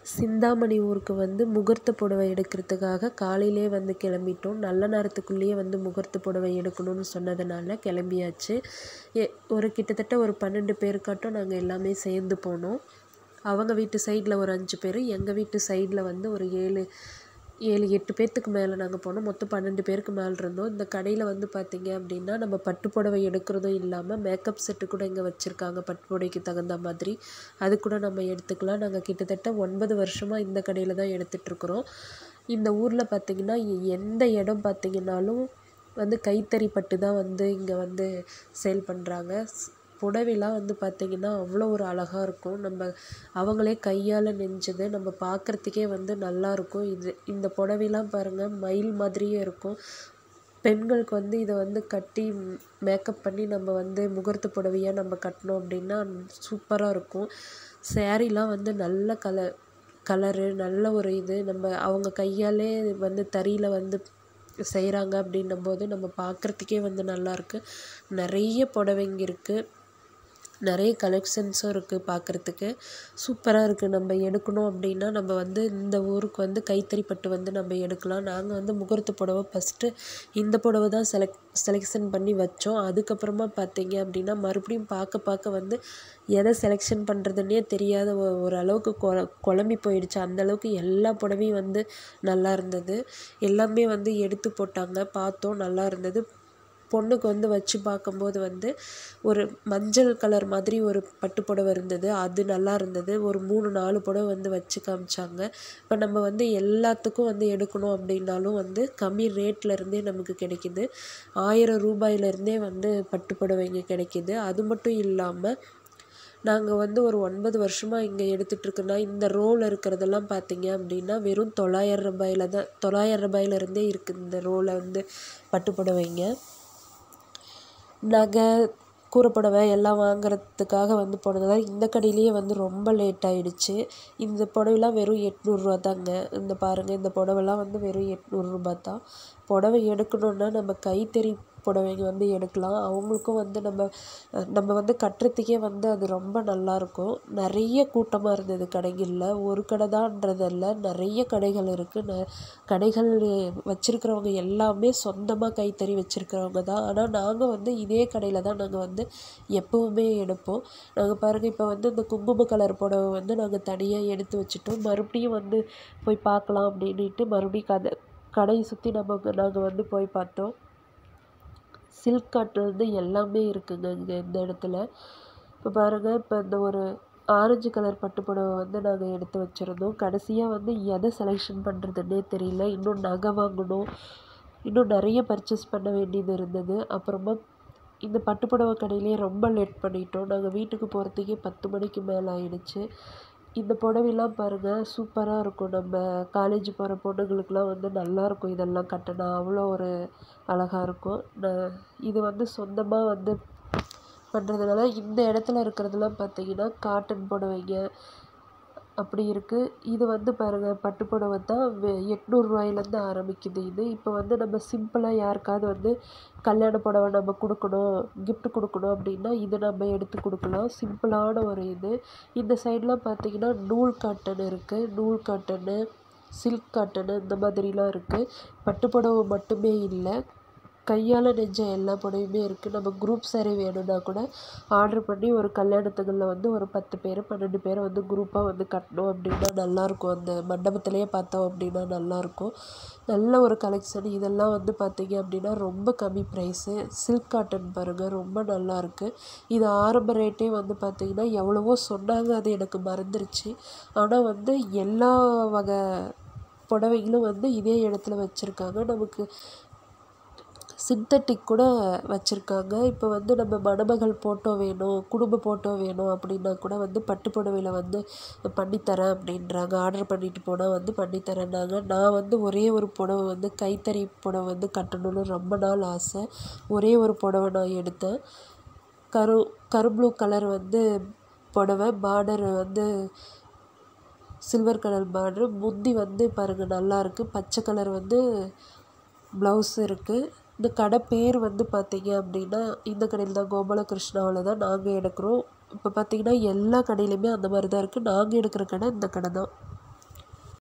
சிந்தாமணி ஊருக்கு வந்து முகூர்த்த புடவை எடுக்கிறதுக்காக காலையிலே வந்து கிளம்பிட்டோம் நல்ல நேரத்துக்குள்ளேயே வந்து முகூர்த்த புடவை எடுக்கணும்னு சொன்னதுனால கிளம்பியாச்சு எ ஒரு கிட்டத்தட்ட ஒரு பன்னெண்டு பேருக்காட்டும் நாங்கள் எல்லாமே சேர்ந்து போனோம் அவங்க வீட்டு சைடில் ஒரு அஞ்சு பேர் எங்கள் வீட்டு சைடில் வந்து ஒரு ஏழு ஏழு எட்டு பேர்த்துக்கு மேலே நாங்கள் போனோம் மொத்தம் பன்னெண்டு பேருக்கு மேலே இருந்தோம் இந்த கடையில் வந்து பார்த்திங்க அப்படின்னா நம்ம பட்டு புடவை எடுக்கிறதும் இல்லாமல் மேக்கப் செட்டு கூட இங்கே வச்சுருக்காங்க பட்டு புடவைக்கு தகுந்த மாதிரி அது கூட நம்ம எடுத்துக்கலாம் நாங்கள் கிட்டத்தட்ட ஒன்பது வருஷமாக இந்த கடையில் தான் எடுத்துகிட்ருக்குறோம் இந்த ஊரில் பார்த்திங்கன்னா எந்த இடம் பார்த்திங்கனாலும் வந்து கைத்தறி பட்டு தான் வந்து இங்கே வந்து சேல் பண்ணுறாங்க புடவைலாம் வந்து பார்த்திங்கன்னா அவ்வளோ ஒரு அழகாக இருக்கும் நம்ம அவங்களே கையால் நெஞ்சது நம்ம பார்க்குறதுக்கே வந்து நல்லாயிருக்கும் இது இந்த புடவைலாம் பாருங்கள் மயில் மாதிரியே இருக்கும் பெண்களுக்கு வந்து இதை வந்து கட்டி மேக்கப் பண்ணி நம்ம வந்து முகூர்த்த புடவையாக நம்ம கட்டினோம் அப்படின்னா சூப்பராக இருக்கும் ஸேரீலாம் வந்து நல்ல கலர் கலரு நல்ல ஒரு இது நம்ம அவங்க கையாலே வந்து தறியில் வந்து செய்கிறாங்க அப்படின்னும் போது நம்ம பார்க்குறதுக்கே வந்து நல்லாயிருக்கு நிறைய புடவைங்க இருக்குது நிறைய கலெக்ஷன்ஸும் இருக்குது பார்க்குறதுக்கு சூப்பராக இருக்குது நம்ம எடுக்கணும் அப்படின்னா நம்ம வந்து இந்த ஊருக்கு வந்து கைத்தறி பட்டு வந்து நம்ம எடுக்கலாம் நாங்கள் வந்து முகூர்த்த புடவை ஃபஸ்ட்டு இந்த புடவை தான் செலக்ட் செலெக்ஷன் பண்ணி வச்சோம் அதுக்கப்புறமா பார்த்தீங்க அப்படின்னா மறுபடியும் பார்க்க பார்க்க வந்து எதை செலெக்ஷன் பண்ணுறதுன்னே தெரியாத ஒ ஓரளவுக்கு கொ குழம்பி போயிடுச்சு அந்தளவுக்கு எல்லா புடவையும் வந்து நல்லா இருந்தது எல்லாமே வந்து எடுத்து போட்டாங்க பார்த்தோம் நல்லா இருந்தது பொண்ணுக்கு வந்து வச்சு பார்க்கும்போது வந்து ஒரு மஞ்சள் கலர் மாதிரி ஒரு பட்டு புடவை இருந்தது அது நல்லா இருந்தது ஒரு மூணு நாலு புடவை வந்து வச்சு காமிச்சாங்க இப்போ நம்ம வந்து எல்லாத்துக்கும் வந்து எடுக்கணும் அப்படின்னாலும் வந்து கம்மி ரேட்டில் இருந்தே நமக்கு கிடைக்கிது ஆயிரம் ரூபாயிலேருந்தே வந்து பட்டு புடவைங்க கிடைக்கிது அது மட்டும் இல்லாமல் நாங்கள் வந்து ஒரு ஒன்பது வருஷமாக இங்கே எடுத்துகிட்ருக்கோன்னா இந்த ரோல் இருக்கிறதெல்லாம் பார்த்தீங்க அப்படின்னா வெறும் தொள்ளாயிரம் ரூபாயில் தான் தொள்ளாயிரம் ரூபாயிலேருந்தே இருக்குது இந்த ரோலை வந்து பட்டு புடவைங்க நகை கூரைப்புடவை எல்லாம் வாங்குறதுக்காக வந்து போனதால் இந்த கடையிலேயே வந்து ரொம்ப லேட் ஆகிடுச்சு இந்த புடவைலாம் வெறும் எட்நூறுரூவா தாங்க இந்த பாருங்கள் இந்த புடவைலாம் வந்து வெறும் எட்நூறுரூபா தான் புடவை எடுக்கணுன்னா நம்ம கைத்தறி புடவைங்க வந்து எடுக்கலாம் அவங்களுக்கும் வந்து நம்ம நம்ம வந்து கட்டுறதுக்கே வந்து அது ரொம்ப நல்லாயிருக்கும் நிறைய கூட்டமாக இருந்தது கடைகளில் ஒரு கடை தான்றதில்ல நிறைய கடைகள் இருக்குது ந கடைகள் வச்சுருக்கிறவங்க எல்லாமே சொந்தமாக கைத்தறி வச்சுருக்கிறவங்க தான் ஆனால் நாங்கள் வந்து இதே கடையில் தான் நாங்கள் வந்து எப்போவுமே எடுப்போம் நாங்கள் பாருங்கள் இப்போ வந்து இந்த குங்கும கலர் புடவை வந்து நாங்கள் தனியாக எடுத்து வச்சுட்டோம் மறுபடியும் வந்து போய் பார்க்கலாம் அப்படின்ட்டு மறுபடியும் கதை கடையை சுற்றி நம்ம நாங்கள் வந்து போய் பார்த்தோம் சில்க் காட்டிலேருந்து எல்லாமே இருக்குங்க இங்கே இந்த இடத்துல இப்போ பாருங்கள் இப்போ இந்த ஒரு ஆரஞ்சு கலர் பட்டு புடவை வந்து நாங்கள் எடுத்து வச்சுருந்தோம் கடைசியாக வந்து எதை செலெக்ஷன் பண்ணுறதுன்னே தெரியல இன்னும் நகை வாங்கணும் இன்னும் நிறைய பர்ச்சேஸ் பண்ண வேண்டியது இருந்தது அப்புறமா இந்த பட்டு புடவை கடையிலே ரொம்ப லேட் பண்ணிட்டோம் நாங்கள் வீட்டுக்கு போகிறதுக்கே பத்து மணிக்கு மேலே ஆயிடுச்சு இந்த புடவைலாம் பாருங்கள் சூப்பராக இருக்கும் நம்ம காலேஜ் போகிற பொண்ணுங்களுக்குலாம் வந்து நல்லாயிருக்கும் இதெல்லாம் கட்டினா அவ்வளோ ஒரு அழகாக இருக்கும் நான் இது வந்து சொந்தமாக வந்து பண்ணுறதுனால இந்த இடத்துல இருக்கிறதுலாம் பார்த்தீங்கன்னா காட்டன் புடவைங்க அப்படி இருக்குது இது வந்து பாருங்கள் பட்டு புடவை தான் எட்நூறுரூவாயிலேருந்து ஆரம்பிக்குது இது இப்போ வந்து நம்ம சிம்பிளாக யாருக்காவது வந்து கல்யாண புடவை நம்ம கொடுக்கணும் கிஃப்ட் கொடுக்கணும் அப்படின்னா இதை நம்ம எடுத்து கொடுக்கலாம் சிம்பிளான ஒரு இது இந்த சைட்லாம் பார்த்தீங்கன்னா நூல் காட்டன் இருக்குது நூல் காட்டனு சில்க் காட்டனு இந்த மாதிரிலாம் இருக்குது பட்டு புடவை மட்டுமே இல்லை கையால் நெஞ்ச எல்லா புடவையுமே இருக்குது நம்ம குரூப் சாரீ வேணும்னா கூட ஆர்ட்ரு பண்ணி ஒரு கல்யாணத்துகளில் வந்து ஒரு பத்து பேர் பன்னெண்டு பேர் வந்து குரூப்பாக வந்து கட்டினோம் அப்படின்னா நல்லாயிருக்கும் அந்த மண்டபத்திலேயே பார்த்தோம் அப்படின்னா நல்லாயிருக்கும் நல்ல ஒரு கலெக்ஷன் இதெல்லாம் வந்து பார்த்திங்க அப்படின்னா ரொம்ப கம்மி ப்ரைஸு சில்க் காட்டன் பாருங்கள் ரொம்ப நல்லாயிருக்கு இது ஆரம்ப ரேட்டே வந்து பார்த்திங்கன்னா எவ்வளவோ சொன்னாங்க அது எனக்கு மறந்துருச்சு ஆனால் வந்து எல்லா வகை புடவைங்களும் வந்து இதே இடத்துல வச்சுருக்காங்க நமக்கு சிந்தட்டிக் கூட வச்சுருக்காங்க இப்போ வந்து நம்ம மணமகள் ஃபோட்டோ வேணும் குடும்ப ஃபோட்டோ வேணும் அப்படின்னா கூட வந்து பட்டு புடவையில் வந்து பண்ணித்தரேன் அப்படின்றாங்க ஆர்டர் பண்ணிட்டு போனால் வந்து பண்ணித்தரேன்னாங்க நான் வந்து ஒரே ஒரு புடவை வந்து கைத்தறி புடவை வந்து கட்டணும்னு ரொம்ப நாள் ஆசை ஒரே ஒரு புடவை நான் எடுத்தேன் கரு கருப்ளூ கலர் வந்து புடவை பார்டர் வந்து சில்வர் கலர் பார்ட்ரு முந்தி வந்து பாருங்கள் நல்லாயிருக்கு பச்சை கலர் வந்து ப்ளவுஸ் இருக்குது இந்த கடை பேர் வந்து பார்த்தீங்க அப்படின்னா இந்த கடையில் தான் கோபாலகிருஷ்ணாவில் தான் நாங்கள் எடுக்கிறோம் இப்போ பார்த்தீங்கன்னா எல்லா கடையிலையுமே அந்த மாதிரி தான் இருக்குது நாங்கள் எடுக்கிற கடை இந்த கடை தான்